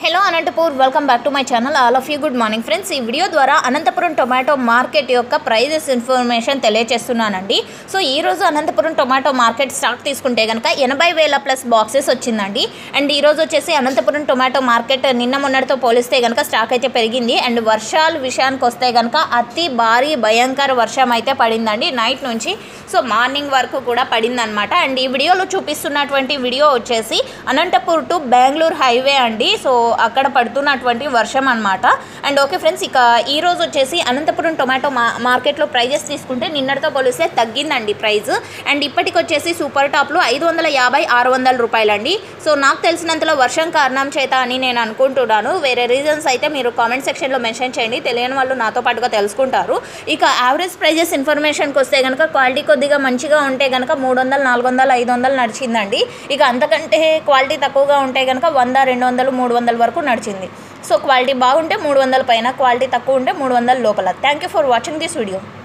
hello Anantapur welcome back to my channel all of you good morning friends ఈ video ద్వారా Anantapuram tomato market యొక్క prices information తెలియజేస్తున్నానండి so ఈ రోజు అనంతపురం టొమాటో మార్కెట్ స్టాక్ తీసుకుంటే కనుక ఎనభై వేల ప్లస్ బాక్సెస్ వచ్చిందండి అండ్ ఈ రోజు వచ్చేసి అనంతపురం టొమాటో మార్కెట్ నిన్న మొన్నటితో పోలిస్తే కనుక స్టాక్ అయితే పెరిగింది అండ్ వర్షాల విషయానికి వస్తే కనుక అతి భారీ భయంకర వర్షం అయితే పడిందండి నైట్ నుంచి సో మార్నింగ్ వరకు కూడా పడిందనమాట అండ్ ఈ వీడియోలో చూపిస్తున్నటువంటి వీడియో వచ్చేసి అనంతపూర్ టు బెంగళూరు హైవే అండి సో అక్కడ పడుతున్నటువంటి వర్షం అనమాట అండ్ ఓకే ఫ్రెండ్స్ ఇక ఈ రోజు వచ్చేసి అనంతపురం టొమాటో మా మార్కెట్లో ప్రైజెస్ తీసుకుంటే నిన్నటితో పోలిస్తే తగ్గిందండి ప్రైస్ అండ్ ఇప్పటికి వచ్చేసి సూపర్ టాప్లు ఐదు వందల యాభై ఆరు వందల రూపాయలండి సో నాకు తెలిసినంతలో వర్షం కారణం చేత అని నేను అనుకుంటున్నాను వేరే రీజన్స్ అయితే మీరు కామెంట్ సెక్షన్లో మెన్షన్ చేయండి తెలియని వాళ్ళు నాతో పాటుగా తెలుసుకుంటారు ఇక యావరేజ్ ప్రైజెస్ ఇన్ఫర్మేషన్కి వస్తే కనుక క్వాలిటీ కొద్దిగా మంచిగా ఉంటే కనుక మూడు వందలు నాలుగు వందలు ఐదు వందలు నడిచిందండి ఇక అంతకంటే క్వాలిటీ తక్కువగా ఉంటే కనుక వంద రెండు వందలు మూడు వందల వరకు నడిచింది సో క్వాలిటీ బాగుంటే మూడు వందల పైన క్వాలిటీ తక్కువ ఉంటే మూడు వందల లోపల thank you for watching this video